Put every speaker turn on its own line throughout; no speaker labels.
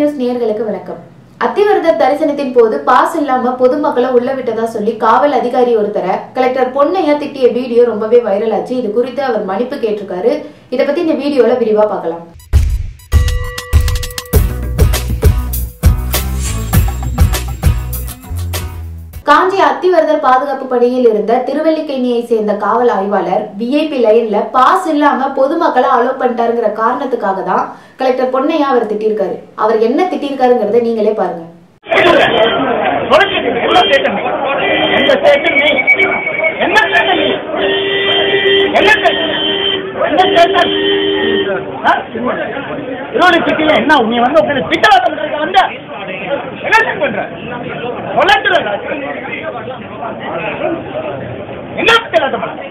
News நேயர்களுக்கு வணக்கம் அத்திவரதர் தரிசனத்தின் போது பாஸ் இல்லாம பொதுமக்களை உள்ள விட்டதா சொல்லி காவல் அதிகாரி ஒருத்தரை கலெக்டர் பொன்னையா திட்டிய வீடியோ ரொம்பவே வைரல் ஆச்சு இது குறித்து அவர் மன்னிப்பு கேட்டிருக்காரு இத பத்தி இந்த வீடியோல விரிவா பார்க்கலாம் காஞ்சி அத்திவரதர் பாதுகாப்பு பணியில் இருந்த திருவல்லிக்கேணியை சேர்ந்த காவல் ஆய்வாளர் விஐபி லைன்ல பாஸ் இல்லாம பொதுமக்களை அலோ பண்ணிட்டாருங்கிற காரணத்துக்காக தான் கலெக்டர் பொன்னையா அவர் திட்டிருக்காரு அவர் என்ன திட்டிருக்காருங்கிறத நீங்களே பாருங்க
தொலைச்சிட்டு என்ன ஸ்டேஷன் எந்த ஸ்டேஷன் நீ என்ன ஸ்டேஷன் நீ என்ன ஸ்டேஷன் என்ன ஸ்டேஷன் இருபது சிட்டில என்ன நீ வந்து உங்களை திட்டவாட்டம் பண்றதுக்கு வந்த என்ன செக் பண்ற தொலைச்சிட என்ன திட்டவாட்டம் பண்ற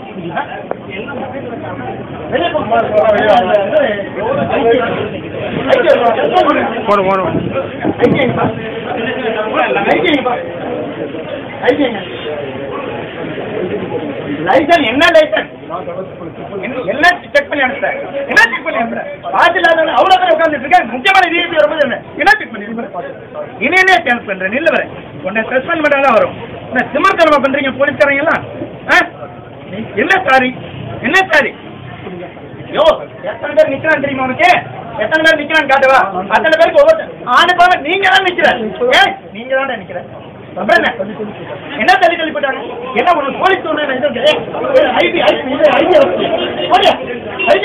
வெளியே போ போடு போடு ஐக்கியங்கப்பா ஐக்கியங்கப்பா ஐக்கியங்க லைசன் என்ன லைசன் என்ன செக் பண்ணி அனுப்புற என்ன செக் பண்ணி அனுப்புற பாத்து இல்லாதவங்க அவ்வளவு பேர் உட்கார்ந்துட்டு இருக்க முக்கியமான டிஎம்பி வரும்போது என்ன என்ன செக் பண்ணி இனிமே சேஞ்ச் பண்றேன் நில்ல வரேன் உன்னை சஸ்பெண்ட் பண்ணாதான் வரும் என்ன திமிர்த்தனமா பண்றீங்க போலீஸ்காரங்க எல்லாம் ஆ? என்ன சாரி என்ன சாரி யோ எத்தனை பேர் நிக்கிறான் தெரியுமா உனக்கு எத்தனை பேர் நிக்கிறான் காட்டுவா அத்தனை பேருக்கு ஒவ்வொரு ஆணு பாவ நீங்க தான் நிக்கிற ஏய் நீங்க தான் நிக்கிற அப்புறம் என்ன என்ன தள்ளி தள்ளி போட்டாங்க என்ன உனக்கு போலீஸ் சொல்றேன் ஐபி ஐபி ஐபி ஓடியா ஐபி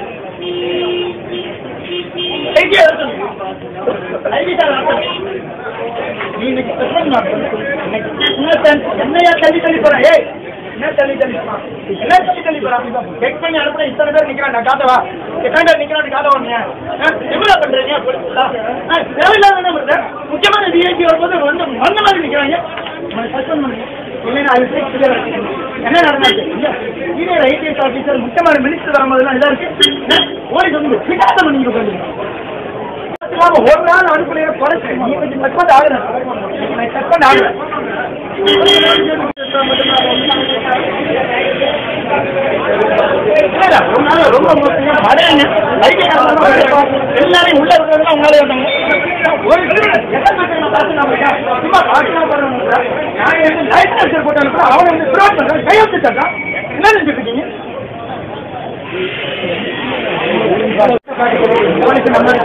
ஐபி ஐபி சார் நீ இன்னைக்கு சஸ்பெண்ட் என்னையா தள்ளி தள்ளி போற ஏய் என்ன தள்ளி தள்ளி போறான்? என்ன தள்ளி தள்ளி போறான்? செக் பண்ணி அனுப்புன இத்தனை பேர் நிக்கிறான் நான் காட்டவா எத்தனை பேர் நிக்கிறான் காட்ட வரீங்க எவ்வளவு பண்றீங்க போலீஸ்ல? ஆ, தேவையில்லாத என்ன பண்ற முக்கியமான டிஐபி வரும்போது வந்து வந்த மாதிரி நிக்கிறாங்க உங்களை suspend பண்ணுங்க. இல்லைன்னா I will take clear action. என்ன நடந்தாச்சு சீனியர் ஐபிஎஸ் ஆபீசர் முக்கியமான மினிஸ்டர் வரும்போதெல்லாம் இதா இருக்கு ஓடி வந்து பிடாத நீங்க பண்ணுங்க இல்லாம ஒரு நாள் அனுப்புறீங்க குறைச்சு நீ கொஞ்சம் சஸ்பெண்ட் ஆகுற சஸ்பெண்ட் ஆகுற இல்ல, ஒரு நாள் ரொம்ப மோசமா மழைங்க வைத்தியக்காரங்க எல்லாரையும் உள்ள இருக்கிறவங்க உங்களால இருந்தாங்க ஒரு எத்தனை பேர் நான் பார்த்து நான் இருக்கேன். சும்மா பார்க்கலாம் பாருங்க நான் வந்து லைசன்ஸ் போட்டு அனுப்புறேன் அவனை வந்து ஃப்ராட் பண்றேன் கையெழுத்து என்ன நினைச்சிட்டு இருக்கீங்க போலீஸ் நம்பர்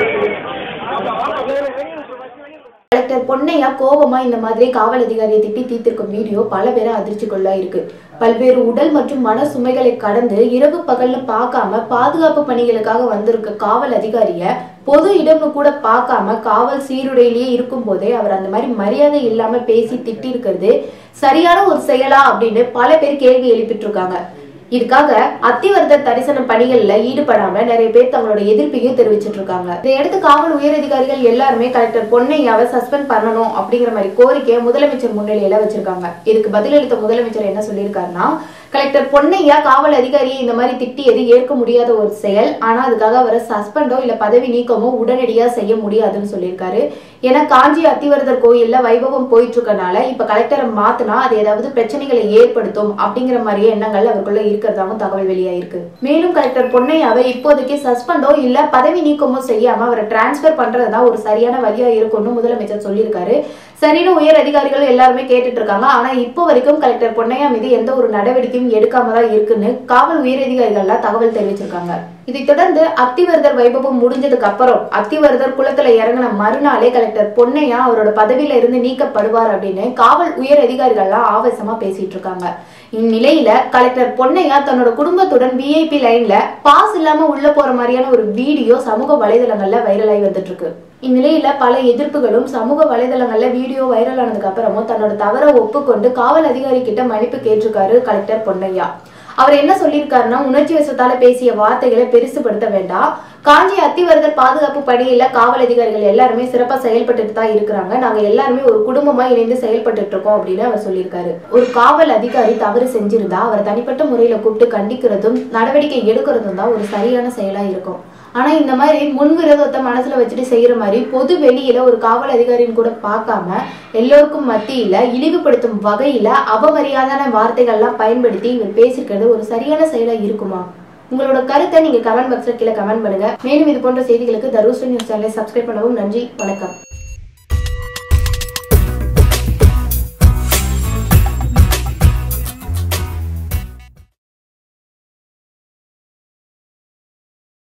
கலெக்டர் பொன்னையா கோபமா இந்த மாதிரி காவல் அதிகாரியை திட்டி தீர்த்திருக்கும் வீடியோ பல பேரை அதிர்ச்சிக்குள்ளா இருக்கு பல்வேறு உடல் மற்றும் மன சுமைகளை கடந்து இரவு பகல்னு பார்க்காம பாதுகாப்பு பணிகளுக்காக வந்திருக்க காவல் அதிகாரிய பொது இடம்னு கூட பார்க்காம காவல் சீருடையிலேயே இருக்கும் போதே அவர் அந்த மாதிரி மரியாதை இல்லாம பேசி திட்டி இருக்கிறது சரியான ஒரு செயலா அப்படின்னு பல பேர் கேள்வி எழுப்பிட்டு இருக்காங்க இதுக்காக அத்திவரதர் தரிசன பணிகள்ல ஈடுபடாம நிறைய பேர் தங்களோட எதிர்ப்பையும் தெரிவிச்சிட்டு இருக்காங்க இதையடுத்து காவல் உயரதிகாரிகள் எல்லாருமே கலெக்டர் பொன்னையாவை சஸ்பெண்ட் பண்ணணும் அப்படிங்கிற மாதிரி கோரிக்கையை முதலமைச்சர் முன்னிலையில வச்சிருக்காங்க இதுக்கு பதிலளித்த முதலமைச்சர் என்ன சொல்லியிருக்காருன்னா கலெக்டர் பொன்னையா காவல் அதிகாரியை இந்த மாதிரி திட்டியது ஏற்க முடியாத ஒரு செயல் ஆனா அதுக்காக அவரை சஸ்பெண்டோ இல்ல பதவி நீக்கமோ உடனடியா செய்ய முடியாதுன்னு சொல்லியிருக்காரு ஏன்னா காஞ்சி அத்திவரதர் கோயில்ல வைபவம் போயிட்டு இருக்கனால இப்ப கலெக்டரை மாத்தினா அது ஏதாவது பிரச்சனைகளை ஏற்படுத்தும் அப்படிங்கிற மாதிரியே எண்ணங்கள் அவருக்குள்ள இருக்கிறதாவும் தகவல் வெளியாயிருக்கு மேலும் கலெக்டர் பொன்னையாவை இப்போதைக்கு சஸ்பெண்டோ இல்ல பதவி நீக்கமோ செய்யாம அவரை டிரான்ஸ்பர் பண்றதுதான் ஒரு சரியான வழியா இருக்கும்னு முதலமைச்சர் சொல்லியிருக்காரு சரின்னு உயர் அதிகாரிகள் எல்லாருமே கேட்டுட்டு இருக்காங்க ஆனா இப்போ வரைக்கும் கலெக்டர் பொன்னையா மீது எந்த ஒரு நடவடிக்கையும் எடுக்காம தான் இருக்குன்னு காவல் உயரதிகாரிகள்லாம் தகவல் தெரிவிச்சிருக்காங்க இதைத் தொடர்ந்து அத்திவரதர் வைபவம் முடிஞ்சதுக்கு அப்புறம் அத்திவரதர் குளத்துல இறங்கின மறுநாளே கலெக்டர் பொன்னையா அவரோட பதவியில இருந்து நீக்கப்படுவார் அப்படின்னு காவல் உயர் அதிகாரிகள்லாம் ஆவேசமா பேசிட்டு இருக்காங்க இந்நிலையில கலெக்டர் பொன்னையா தன்னோட குடும்பத்துடன் விஐபி லைன்ல பாஸ் இல்லாம உள்ள போற மாதிரியான ஒரு வீடியோ சமூக வலைதளங்கள்ல வைரலாகி வந்துட்டு இருக்கு இந்நிலையில பல எதிர்ப்புகளும் சமூக வலைதளங்கள்ல வீடியோ வைரல் ஆனதுக்கு அப்புறமும் தன்னோட தவறை ஒப்புக்கொண்டு காவல் அதிகாரி கிட்ட மன்னிப்பு கேட்டிருக்காரு கலெக்டர் பொன்னையா அவர் என்ன சொல்லியிருக்காருன்னா உணர்ச்சி வசத்தால பேசிய வார்த்தைகளை பெருசுபடுத்த வேண்டாம் காஞ்சி அத்திவரதர் பாதுகாப்பு பணியில காவல் அதிகாரிகள் எல்லாருமே சிறப்பா செயல்பட்டுட்டு தான் இருக்கிறாங்க நாங்க எல்லாருமே ஒரு குடும்பமா இணைந்து செயல்பட்டுட்டு இருக்கோம் அப்படின்னு அவர் சொல்லியிருக்காரு ஒரு காவல் அதிகாரி தவறு செஞ்சிருந்தா அவர் தனிப்பட்ட முறையில கூப்பிட்டு கண்டிக்கிறதும் நடவடிக்கை எடுக்கிறதும் தான் ஒரு சரியான செயலா இருக்கும் ஆனா இந்த மாதிரி முன்விரோதத்தை மனசுல வச்சுட்டு செய்யற மாதிரி பொது வெளியில ஒரு காவல் அதிகாரின்னு கூட பார்க்காம எல்லோருக்கும் மத்தியில இழிவுபடுத்தும் வகையில அவமரியாதான வார்த்தைகள்லாம் பயன்படுத்தி இவர் பேசியிருக்கிறது ஒரு சரியான செயலா இருக்குமா உங்களோட கருத்தை நீங்க கமெண்ட் பாக்ஸ்ல கீழே கமெண்ட் பண்ணுங்க மேலும் இது போன்ற செய்திகளுக்கு தருசு நியூஸ் சேனலை சப்ஸ்கிரைப் பண்ணவும் நன்றி வணக்கம்